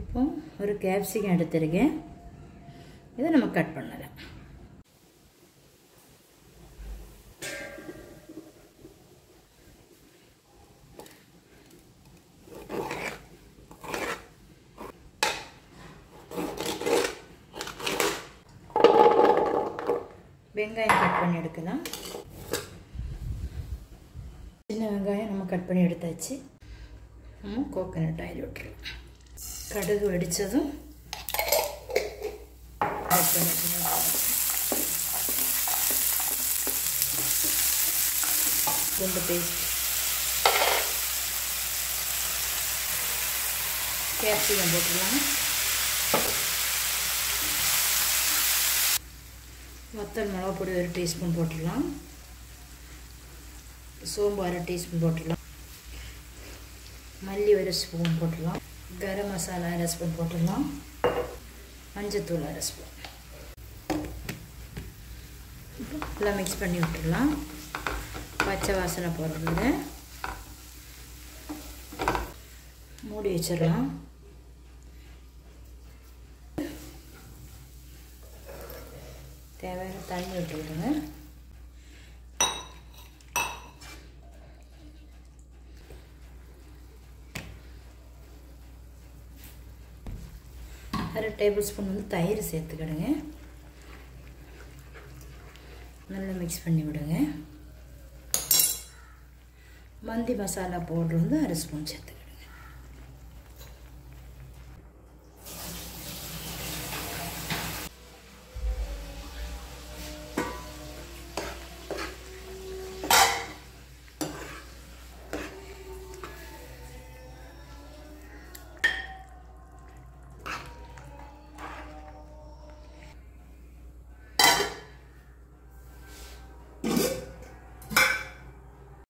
இப்போ ஒரு கேப்சிகம் எடுத்திருக்கேன் இதை நம்ம கட் பண்ணலாம் வெங்காயம் கட் பண்ணி எடுக்கலாம் சின்ன வெங்காயம் நம்ம கட் பண்ணி எடுத்தாச்சு நம்ம கோகனட் ஆயில் விட்டுருலாம் கடுகு வெடித்ததும் ஆட் பண்ணிக்கலாம் பூண்டு பேஸ்ட் கேப்சிகம் போட்டுடலாம் வத்தல் மிளகா பொடி ஒரு டீஸ்பூன் போட்டுடலாம் சோம்பு அரை டீஸ்பூன் போட்டுடலாம் மல்லி ஒரு ஸ்பூன் போட்டுடலாம் கரம் மசாலா அரை ஸ்பூன் போட்டுடலாம் மஞ்சத்தூள் அரை ஸ்பூன் எல்லாம் மிக்ஸ் பண்ணி விட்டுடலாம் பச்சை வாசனை போடுறதுல மூடி வச்சிடலாம் தேவையான தண்ணி விட்டு விடுங்க அரை டேபிள் ஸ்பூன் வந்து தயிர் சேர்த்துக்கிடுங்க நல்லா மிக்ஸ் பண்ணி விடுங்க மந்தி மசாலா பவுட்ரு வந்து அரை ஸ்பூன் சேர்த்து